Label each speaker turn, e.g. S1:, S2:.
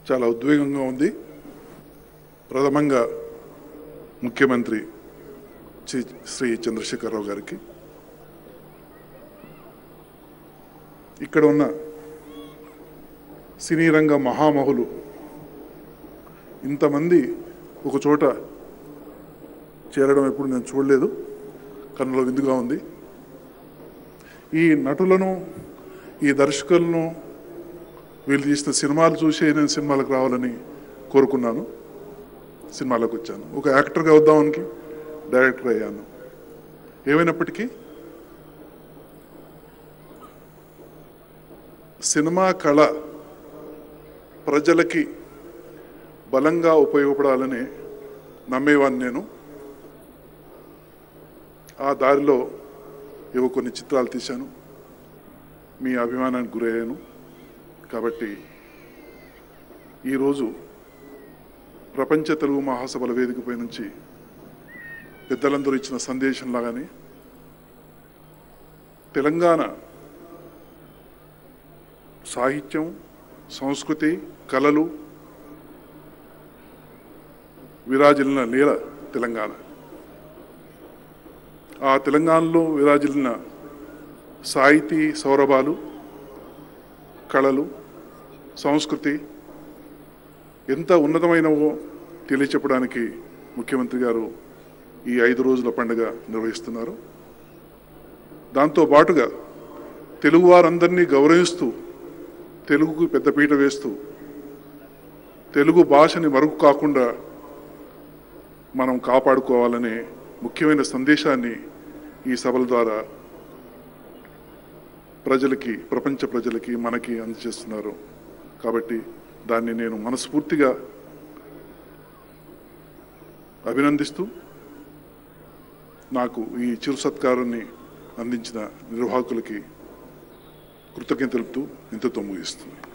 S1: చాలా ఉద్వేగంగా ఉంది ప్రథమంగా ముఖ్యమంత్రి శ్రీ శ్రీ చంద్రశేఖరరావు గారికి ఇక్కడ ఉన్న సినీ రంగ మహామహులు ఇంతమంది ఒక చోట చేరడం ఎప్పుడు నేను చూడలేదు కన్నుల విందుగా ఉంది ఈ నటులను ఈ దర్శకులను వీళ్ళు తీసిన సినిమాలు చూసి నేను సినిమాలకు రావాలని కోరుకున్నాను సినిమాలకు వచ్చాను ఒక యాక్టర్గా వద్దామనికి డైరెక్టర్ అయ్యాను ఏమైనప్పటికీ సినిమా కళ ప్రజలకి బలంగా ఉపయోగపడాలని నమ్మేవాడిని నేను ఆ దారిలో ఏవో కొన్ని చిత్రాలు తీశాను మీ అభిమానానికి గురయ్యాను కాబట్టి ఈరోజు ప్రపంచ తెలుగు మహాసభల వేదికపై నుంచి పెద్దలందరూ ఇచ్చిన సందేశం లాగానే తెలంగాణ సాహిత్యం సంస్కృతి కళలు విరాజిల్లిన నేల తెలంగాణ ఆ తెలంగాణలో విరాజిల్లిన సాహితీ సౌరభాలు కళలు సంస్కృతి ఎంత ఉన్నతమైనవో తెలియచెప్పడానికి ముఖ్యమంత్రి గారు ఈ ఐదు రోజుల పండుగ నిర్వహిస్తున్నారు దాంతో పాటుగా తెలుగువారందరినీ గౌరవిస్తూ తెలుగుకు పెద్దపీట వేస్తూ తెలుగు భాషని మరుగు కాకుండా మనం కాపాడుకోవాలనే ముఖ్యమైన సందేశాన్ని ఈ సభల ద్వారా ప్రజలకి ప్రపంచ ప్రజలకి మనకి అందజేస్తున్నారు కాబట్టి దాన్ని నేను మనస్ఫూర్తిగా అభినందిస్తూ నాకు ఈ చిరు సత్కారాన్ని అందించిన నిర్వాహకులకి కృతజ్ఞత తెలుపుతూ ఇంతతో ముగిస్తుంది